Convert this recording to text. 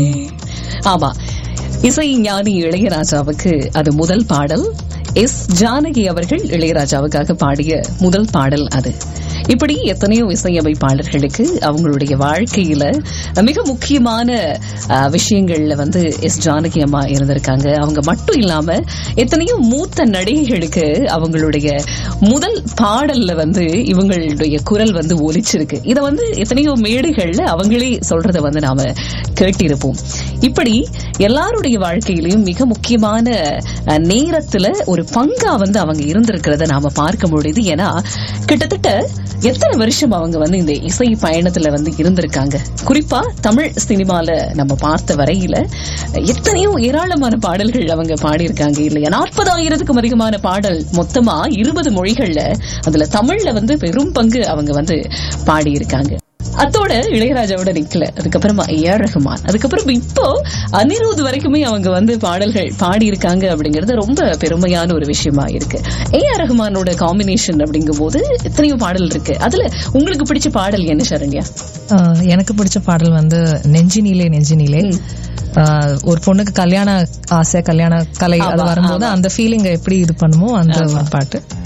ஆமா இசை ஞானி இளையராஜாவுக்கு அது முதல் பாடல் எஸ் ஜானகி அவர்கள் இளையராஜாவுக்காக பாடிய முதல் பாடல் அது இப்படி எத்தனையோ இசையமைப்பாளர்களுக்கு அவங்களுடைய வாழ்க்கையில மிக முக்கியமான அஹ், விஷயங்கள்ல வந்து எஸ் ஜானகி அம்மா இருந்திருக்காங்க அவங்க மட்டும் இல்லாம எத்தனையோ மூத்த நடிகைகளுக்கு அவங்களுடைய முதல் பாடல்ல வந்து இவங்களுடைய குரல் வந்து ஒலிச்சிருக்கு இத வந்து எத்தனையோ மேடைகள்ல அவங்களே சொல்றத வந்து நாம கேட்டிருப்போம் இப்படி எல்லாருடைய வாழ்க்கையிலும் மிக முக்கியமான அஹ், நேரத்துல ஒரு பங்கா வந்து அவங்க இருந்திருக்கிறத நாம பார்க்க முடியுது ஏன்னா கிட்டத்தட்ட எத்தனை வருஷம் அவங்க வந்து இந்த இசை பயணத்துல வந்து இருந்திருக்காங்க குறிப்பா தமிழ் சினிமால நம்ம பார்த்த வரையில எத்தனையோ ஏராளமான பாடல்கள் அவங்க பாடியிருக்காங்க இல்லையா நாற்பதாயிரத்துக்கும் அதிகமான பாடல் மொத்தமா இருபது மொழிகள்ல அதுல தமிழ்ல வந்து பெரும் பங்கு அவங்க வந்து பாடியிருக்காங்க அத்தோட இளையராஜாவோட நிக்கல அதுக்கப்புறமா ஏஆர் ரஹ்மான் அதுக்கப்புறம் இப்போ அனிருத் வரைக்குமே அவங்க வந்து பாடல்கள் பாடி இருக்காங்க அப்படிங்கறது ரொம்ப பெருமையான ஒரு விஷயமா இருக்கு ஏஆர் ரஹ்மானோட காம்பினேஷன் அப்படிங்கும் போது எத்தனையோ பாடல் இருக்கு அதுல உங்களுக்கு பிடிச்ச பாடல் என்ன சரண்யா ஆஹ் எனக்கு பிடிச்ச பாடல் வந்து நெஞ்சினிலே நெஞ்சினிலே ஆஹ் ஒரு பொண்ணுக்கு கல்யாண ஆசை கல்யாண கலை அது ஆமா, வரும்போது அந்த ஃபீலிங் எப்படி இது பண்ணுமோ அந்த ஒரு பாட்டு